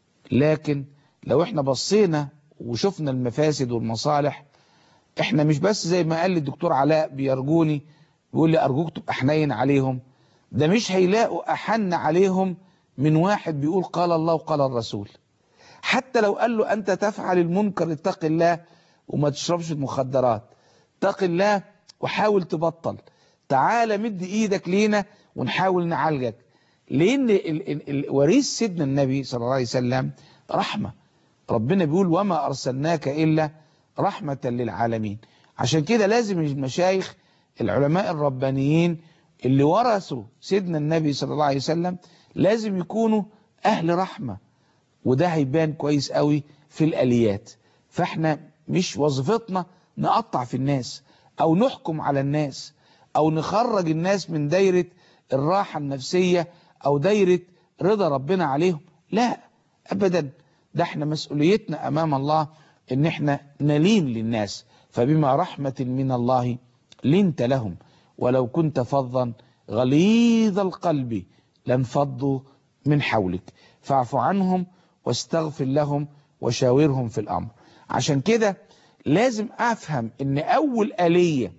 لكن لو احنا بصينا وشفنا المفاسد والمصالح احنا مش بس زي ما قال لي الدكتور علاء بيرجوني بيقول لي ارجوك تبقى حنين عليهم ده مش هيلاقوا احن عليهم من واحد بيقول قال الله وقال الرسول حتى لو قال له انت تفعل المنكر اتق الله وما تشربش المخدرات اتق الله وحاول تبطل تعال مد ايدك لينا ونحاول نعالجك لان ال- ال- ال- وريث سيدنا النبي صلى الله عليه وسلم رحمة ربنا بيقول وما ارسلناك الا رحمة للعالمين عشان كده لازم المشايخ العلماء الربانيين اللي ورثوا سيدنا النبي صلى الله عليه وسلم لازم يكونوا اهل رحمة وده هيبان كويس قوي في الاليات فاحنا مش وظيفتنا نقطع في الناس او نحكم على الناس او نخرج الناس من دايرة الراحة النفسية او دايرة رضا ربنا عليهم لا ابدا ده احنا مسؤوليتنا امام الله ان احنا نلين للناس فبما رحمة من الله لنت لهم ولو كنت فظا غليظ القلب لانفضوا من حولك فاعف عنهم واستغفر لهم وشاورهم في الامر عشان كده لازم افهم ان اول آلية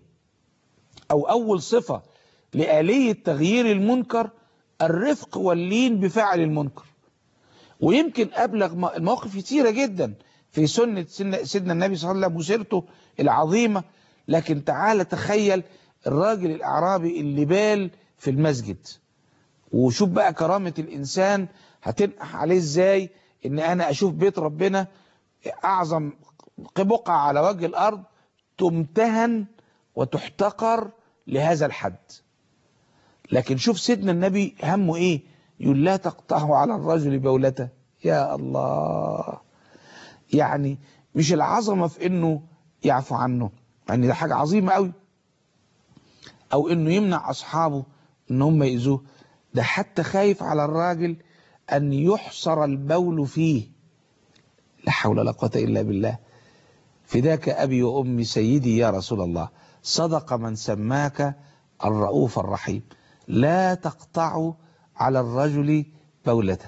او اول صفة لآلية تغيير المنكر الرفق واللين بفعل المنكر ويمكن ابلغ م- المواقف كتيرة جدا في سنة سن- سيدنا النبي صلى الله عليه وسلم وسيرته العظيمة لكن تعال تخيل الراجل الاعرابي اللي بال في المسجد وشوف بقى كرامة الانسان هتنقح عليه ازاي ان انا اشوف بيت ربنا اعظم بقعة على وجه الارض تمتهن وتحتقر لهذا الحد لكن شوف سيدنا النبي همه ايه يقول لا تقطعه على الرجل بولته يا الله يعني مش العظمة في انه يعفو عنه يعني ده حاجة عظيمة قوي او انه يمنع اصحابه ان هم يأذوه ده حتى خايف على الراجل ان يحصر البول فيه لا حول ولا قوة الا بالله فداك ابي وامي سيدي يا رسول الله صدق من سماك الرؤوف الرحيم لا تقطعوا على الرجل بولته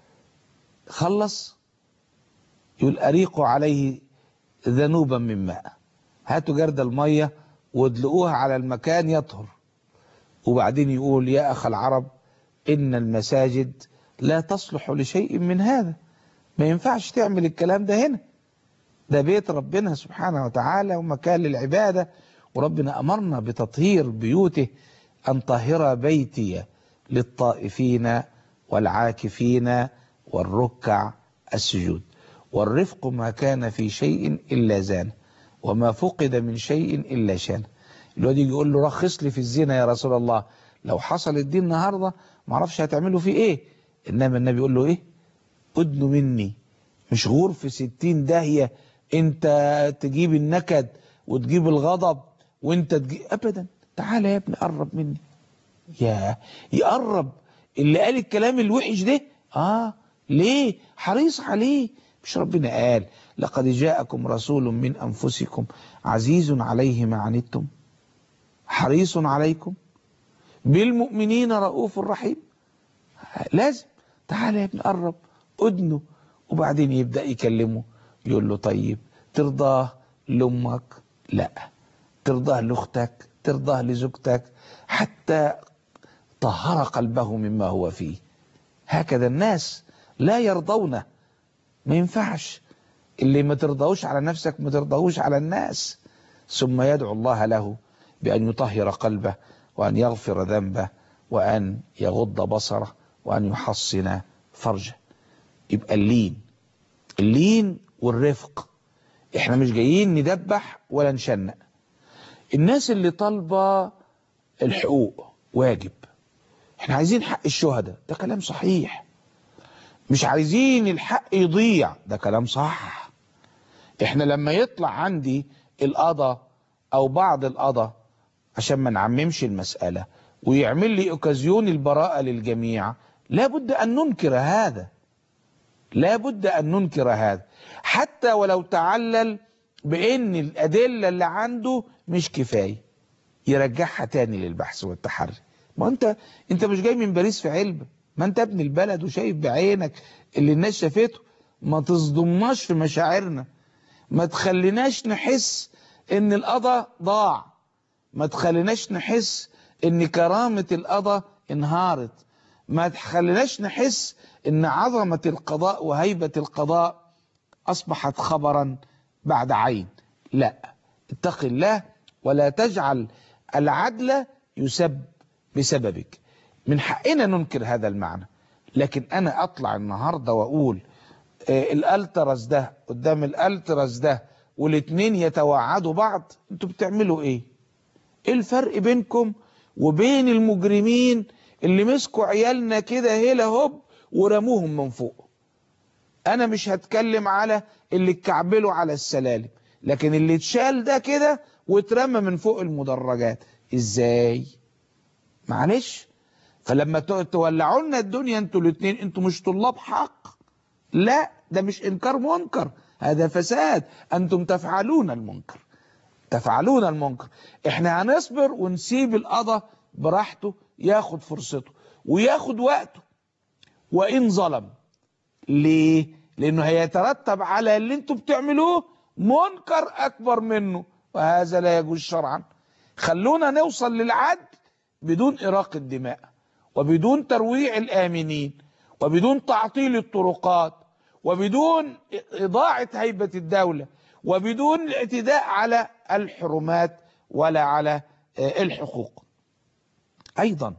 خلص يقول أريقوا عليه ذنوبا من ماء هاتوا جرد المية وادلقوها على المكان يطهر وبعدين يقول يا أخ العرب إن المساجد لا تصلح لشيء من هذا ما ينفعش تعمل الكلام ده هنا ده بيت ربنا سبحانه وتعالى ومكان للعبادة وربنا أمرنا بتطهير بيوته أن طهر بيتي للطائفين والعاكفين والركع السجود والرفق ما كان في شيء إلا زانه وما فقد من شيء إلا شانه الواد يجي يقول له رخص لي في الزنا يا رسول الله لو حصل الدين النهارده ما اعرفش هتعملوا فيه ايه انما النبي يقول له ايه ادنوا مني مش غرف ستين داهية انت تجيب النكد وتجيب الغضب وانت تجيب ابدا تعالى يا ابني قرب مني يا يقرب اللي قال الكلام الوحش ده اه ليه حريص عليه مش ربنا قال لقد جاءكم رسول من انفسكم عزيز عليه ما عنتم حريص عليكم بالمؤمنين رؤوف رحيم لازم تعالى يا ابني قرب ادنه وبعدين يبدأ يكلمه يقول له طيب ترضاه لأمك لا ترضاه لأختك ترضاه لزوجتك حتى طهر قلبه مما هو فيه هكذا الناس لا يرضونه ما ينفعش اللي ما ترضاهوش على نفسك ما ترضاهوش على الناس ثم يدعو الله له بأن يطهر قلبه وأن يغفر ذنبه وأن يغض بصره وأن يحصن فرجه يبقى اللين اللين والرفق احنا مش جايين ندبح ولا نشنق الناس اللي طالبة الحقوق واجب احنا عايزين حق الشهداء ده كلام صحيح مش عايزين الحق يضيع ده كلام صح احنا لما يطلع عندي القضاء او بعض القضاء عشان ما نعممش المسألة ويعمل لي اوكازيون البراءة للجميع لابد ان ننكر هذا لابد ان ننكر هذا حتى ولو تعلل بان الادلة اللي عنده مش كفاية يرجعها تاني للبحث والتحري ما انت انت مش جاي من باريس في علبة ما انت ابن البلد وشايف بعينك اللي الناس شافته ما تصدمناش في مشاعرنا ما تخليناش نحس ان القضاء ضاع ما تخليناش نحس ان كرامة القضاء انهارت ما تخليناش نحس ان عظمة القضاء وهيبة القضاء اصبحت خبرا بعد عين لا اتق الله ولا تجعل العدل يسب بسببك من حقنا ننكر هذا المعنى لكن انا اطلع النهاردة واقول آه، الالترس ده قدام الالترس ده والاتنين يتوعدوا بعض انتوا بتعملوا ايه ايه الفرق بينكم وبين المجرمين اللي مسكوا عيالنا كده هلا هوب ورموهم من فوق انا مش هتكلم على اللي اتكعبلوا على السلالم لكن اللي اتشال ده كده واترمى من فوق المدرجات ازاي معلش فلما ت- تولعوا لنا الدنيا انتوا الاثنين انتوا مش طلاب حق لا ده مش انكار منكر هذا فساد انتم تفعلون المنكر تفعلون المنكر احنا هنصبر ونسيب القضاء براحته ياخد فرصته وياخد وقته وان ظلم ليه لانه هيترتب على اللي انتم بتعملوه منكر اكبر منه وهذا لا يجوز شرعا خلونا نوصل للعدل بدون اراق الدماء وبدون ترويع الامنين وبدون تعطيل الطرقات وبدون اضاعه هيبه الدوله وبدون الاعتداء على الحرمات ولا على آه، الحقوق ايضا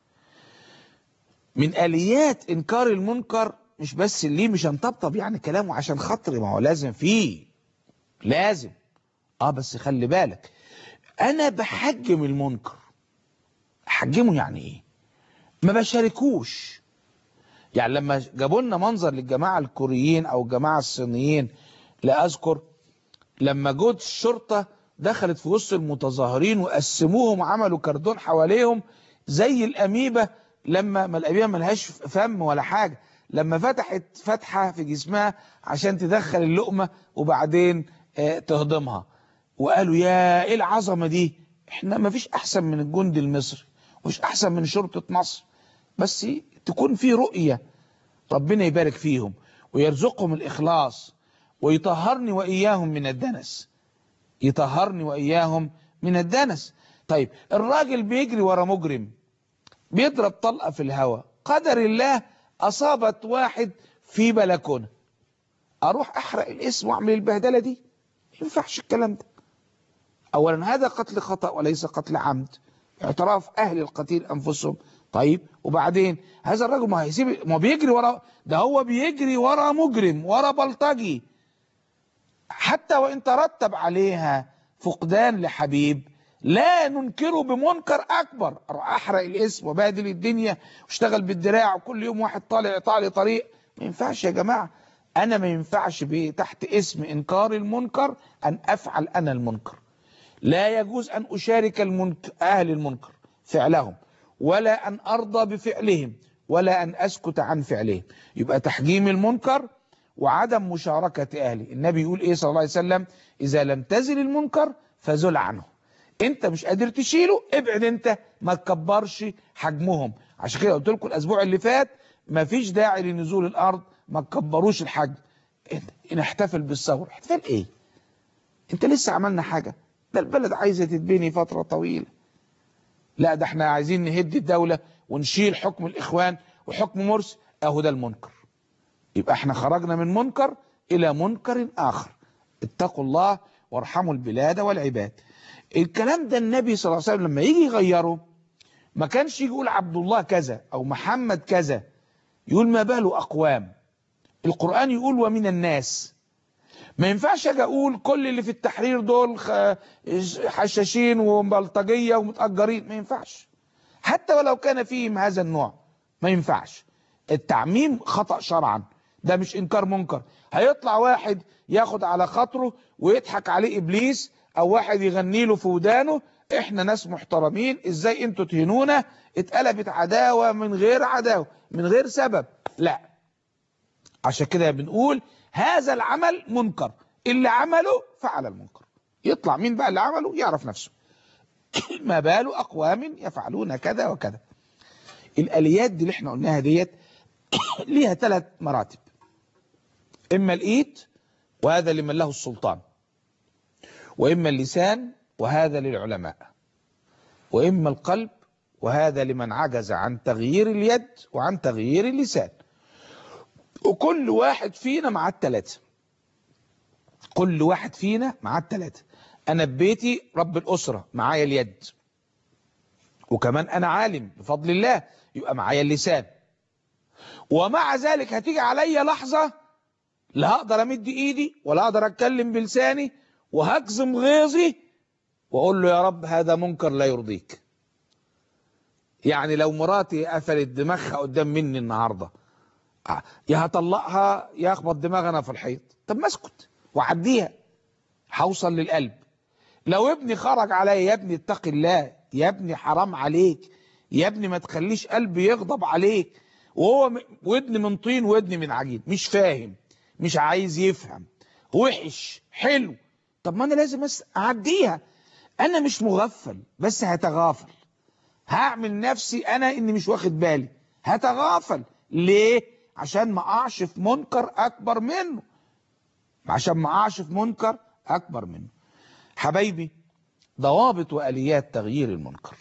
من اليات انكار المنكر مش بس اللي مش هنطبطب يعني كلامه عشان خاطري ما هو لازم فيه لازم اه بس خلي بالك انا بحجم المنكر احجمه يعني ايه ما بشاركوش يعني لما جابوا لنا منظر للجماعه الكوريين او الجماعه الصينيين لا اذكر لما جود الشرطه دخلت في وسط المتظاهرين وقسموهم وعملوا كردون حواليهم زي الاميبه لما ما الاميبه ملهاش فم ولا حاجه لما فتحت فتحه في جسمها عشان تدخل اللقمه وبعدين آه، تهضمها وقالوا يا ايه العظمه دي احنا ما فيش احسن من الجندي المصري ومش احسن من شرطه مصر بس تكون في رؤيه ربنا يبارك فيهم ويرزقهم الاخلاص ويطهرني واياهم من الدنس يطهرني واياهم من الدنس طيب الراجل بيجري ورا مجرم بيضرب طلقه في الهواء قدر الله اصابت واحد في بلكونه اروح احرق الاسم واعمل البهدله دي ما ينفعش الكلام ده اولا هذا قتل خطا وليس قتل عمد اعتراف اهل القتيل انفسهم طيب وبعدين هذا الرجل ما هيسيب ما بيجري ورا ده هو بيجري ورا مجرم ورا بلطجي حتى وان ترتب عليها فقدان لحبيب لا ننكره بمنكر اكبر اروح احرق الاسم وبهدل الدنيا واشتغل بالدراع وكل يوم واحد طالع يقطع لي طريق ما ينفعش يا جماعه انا ما ينفعش ب- تحت اسم انكار المنكر ان افعل انا المنكر لا يجوز ان اشارك المنكر اهل المنكر فعلهم ولا ان ارضى بفعلهم ولا ان اسكت عن فعلهم يبقى تحجيم المنكر وعدم مشاركة اهله النبي يقول ايه صلى الله عليه وسلم اذا لم تزل المنكر فزل عنه انت مش قادر تشيله ابعد انت ما تكبرش حجمهم عشان كده قلت لكم الاسبوع اللي فات ما فيش داعي لنزول الارض ما تكبروش الحجم نحتفل بالثوره احتفال ايه انت لسه عملنا حاجه ده البلد عايزه تتبني فتره طويله لا ده احنا عايزين نهد الدوله ونشيل حكم الاخوان وحكم مرسي اهو ده المنكر يبقى احنا خرجنا من منكر الى منكر اخر اتقوا الله وارحموا البلاد والعباد الكلام ده النبي صلى الله عليه وسلم لما يجي يغيره ما كانش يقول عبد الله كذا او محمد كذا يقول ما باله اقوام القرآن يقول ومن الناس ما ينفعش اجي اقول كل اللي في التحرير دول خ- حشاشين وبلطجية ومتأجرين ما ينفعش حتى ولو كان فيهم هذا النوع ما ينفعش التعميم خطأ شرعا ده مش انكار منكر هيطلع واحد ياخد على خاطره ويضحك عليه ابليس او واحد يغني له في ودانه احنا ناس محترمين ازاي انتوا تهنونا اتقلبت عداوة من غير عداوة من غير سبب لا عشان كده بنقول هذا العمل منكر اللي عمله فعل المنكر يطلع مين بقى اللي عمله يعرف نفسه ما بال اقوام يفعلون كذا وكذا الاليات دي اللي احنا قلناها ديت ليها ثلاث مراتب اما الايد وهذا لمن له السلطان واما اللسان وهذا للعلماء واما القلب وهذا لمن عجز عن تغيير اليد وعن تغيير اللسان وكل واحد فينا مع الثلاثه كل واحد فينا مع الثلاثه انا ببيتي رب الاسره معايا اليد وكمان انا عالم بفضل الله يبقى معايا اللسان ومع ذلك هتيجي عليا لحظه لا هقدر امد ايدي ولا اقدر اتكلم بلساني وهكظم غيظي واقول له يا رب هذا منكر لا يرضيك يعني لو مراتي قفلت دماغها قدام مني النهارده آه، يا هطلقها يا اخبط دماغنا في الحيط طب ما اسكت وعديها هوصل للقلب لو ابني خرج عليا يا ابني اتق الله يا ابني حرام عليك يا ابني ما تخليش قلبي يغضب عليك وهو م- ودني من طين ودني من عجين مش فاهم مش عايز يفهم وحش حلو طب ما انا لازم أس- اعديها انا مش مغفل بس هتغافل هعمل نفسي انا اني مش واخد بالي هتغافل ليه عشان ما اقعش في منكر اكبر منه عشان ما اقعش في منكر اكبر منه حبايبي ضوابط واليات تغيير المنكر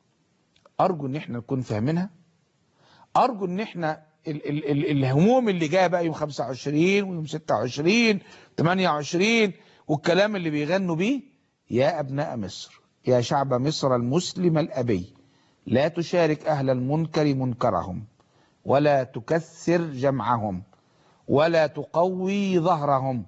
ارجو ان احنا نكون فاهمينها ارجو ان احنا ال ال ال الهموم اللي جايه بقى يوم 25 ويوم 26 28 والكلام اللي بيغنوا بيه يا ابناء مصر يا شعب مصر المسلم الابي لا تشارك اهل المنكر منكرهم ولا تكثر جمعهم ولا تقوي ظهرهم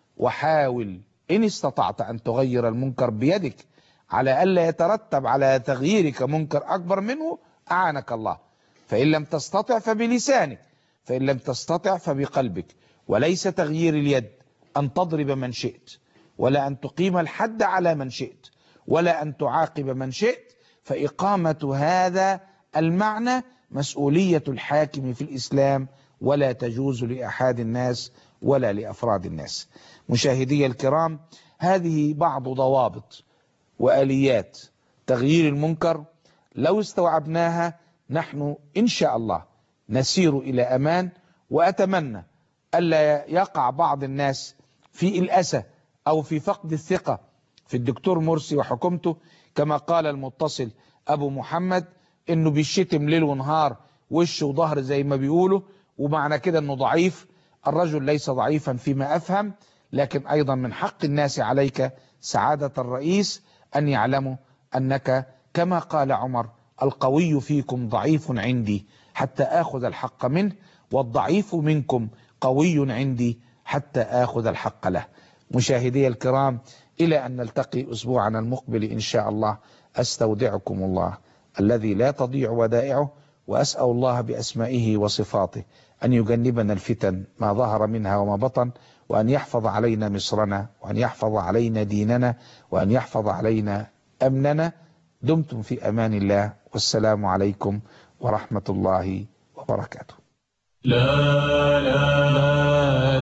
وحاول إن استطعت أن تغير المنكر بيدك على ألا يترتب على تغييرك منكر أكبر منه أعانك الله فإن لم تستطع فبلسانك فإن لم تستطع فبقلبك وليس تغيير اليد أن تضرب من شئت ولا أن تقيم الحد على من شئت ولا أن تعاقب من شئت فإقامة هذا المعنى مسؤولية الحاكم في الإسلام ولا تجوز لأحد الناس ولا لأفراد الناس مشاهدي الكرام هذه بعض ضوابط وآليات تغيير المنكر لو استوعبناها نحن إن شاء الله نسير إلى أمان وأتمنى ألا يقع بعض الناس في الأسى أو في فقد الثقة في الدكتور مرسي وحكومته كما قال المتصل أبو محمد إنه بيشتم ليل ونهار وش وظهر زي ما بيقولوا ومعنى كده إنه ضعيف الرجل ليس ضعيفا فيما أفهم لكن أيضا من حق الناس عليك سعادة الرئيس أن يعلموا أنك كما قال عمر القوي فيكم ضعيف عندي حتى آخذ الحق منه والضعيف منكم قوي عندي حتى آخذ الحق له مشاهدي الكرام إلى أن نلتقي أسبوعنا المقبل إن شاء الله أستودعكم الله الذي لا تضيع ودائعه وأسأل الله بأسمائه وصفاته أن يجنبنا الفتن ما ظهر منها وما بطن وأن يحفظ علينا مصرنا وأن يحفظ علينا ديننا وأن يحفظ علينا أمننا دمتم في أمان الله والسلام عليكم ورحمة الله وبركاته لا لا